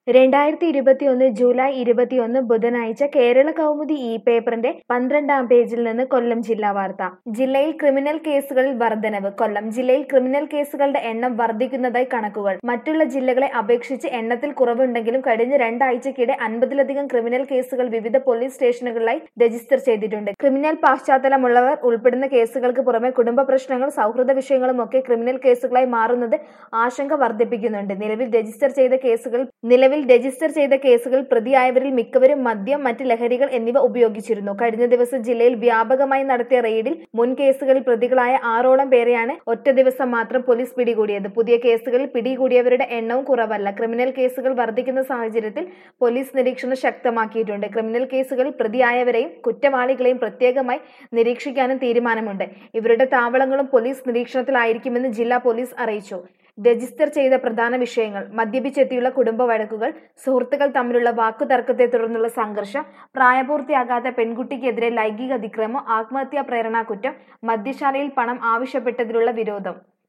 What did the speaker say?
രണ്ടായിരത്തി ഇരുപത്തിയൊന്ന് ജൂലൈ ഇരുപത്തിയൊന്ന് ബുധനാഴ്ച കേരള കൗമുദി ഇ പേപ്പറിന്റെ പന്ത്രണ്ടാം പേജിൽ നിന്ന് കൊല്ലം ജില്ലാ വാർത്ത ജില്ലയിൽ ക്രിമിനൽ കേസുകളിൽ വർധനവ് കൊല്ലം ജില്ലയിൽ ക്രിമിനൽ കേസുകളുടെ എണ്ണം വർദ്ധിക്കുന്നതായി കണക്കുകൾ മറ്റുള്ള ജില്ലകളെ അപേക്ഷിച്ച് എണ്ണത്തിൽ കുറവുണ്ടെങ്കിലും കഴിഞ്ഞ രണ്ടാഴ്ചക്കിടെ അൻപതിലധികം ക്രിമിനൽ കേസുകൾ വിവിധ പോലീസ് സ്റ്റേഷനുകളിലായി രജിസ്റ്റർ ചെയ്തിട്ടുണ്ട് ക്രിമിനൽ പശ്ചാത്തലമുള്ളവർ ഉൾപ്പെടുന്ന കേസുകൾക്ക് പുറമെ കുടുംബ പ്രശ്നങ്ങൾ സൗഹൃദ വിഷയങ്ങളും ഒക്കെ ക്രിമിനൽ കേസുകളായി മാറുന്നത് ആശങ്ക വർദ്ധിപ്പിക്കുന്നുണ്ട് നിലവിൽ രജിസ്റ്റർ ചെയ്ത കേസുകൾ നിലവിൽ രജിസ്റ്റർ ചെയ്ത കേസുകൾ പ്രതിയായവരിൽ മിക്കവരും മദ്യം മറ്റ് ലഹരികൾ എന്നിവ ഉപയോഗിച്ചിരുന്നു കഴിഞ്ഞ ദിവസം ജില്ലയിൽ വ്യാപകമായി നടത്തിയ റെയ്ഡിൽ മുൻ കേസുകളിൽ പ്രതികളായ ആറോളം പേരെയാണ് ഒറ്റ ദിവസം മാത്രം പോലീസ് പിടികൂടിയത് പുതിയ കേസുകളിൽ പിടികൂടിയവരുടെ എണ്ണവും കുറവല്ല ക്രിമിനൽ കേസുകൾ വർദ്ധിക്കുന്ന സാഹചര്യത്തിൽ പോലീസ് നിരീക്ഷണം ശക്തമാക്കിയിട്ടുണ്ട് ക്രിമിനൽ കേസുകളിൽ പ്രതിയായവരെയും കുറ്റവാളികളെയും പ്രത്യേകമായി നിരീക്ഷിക്കാനും തീരുമാനമുണ്ട് ഇവരുടെ താവളങ്ങളും പോലീസ് നിരീക്ഷണത്തിലായിരിക്കുമെന്ന് ജില്ലാ പോലീസ് അറിയിച്ചു രജിസ്റ്റർ ചെയ്ത പ്രധാന വിഷയങ്ങൾ മദ്യപിച്ചെത്തിയുള്ള കുടുംബ വഴക്കുകൾ സുഹൃത്തുക്കൾ തമ്മിലുള്ള വാക്കുതർക്കത്തെ തുടർന്നുള്ള സംഘർഷം പ്രായപൂർത്തിയാകാത്ത പെൺകുട്ടിക്കെതിരെ ലൈംഗിക അതിക്രമം ആത്മഹത്യാ പ്രേരണാ കുറ്റം മദ്യശാലയിൽ പണം ആവശ്യപ്പെട്ടതിലുള്ള വിരോധം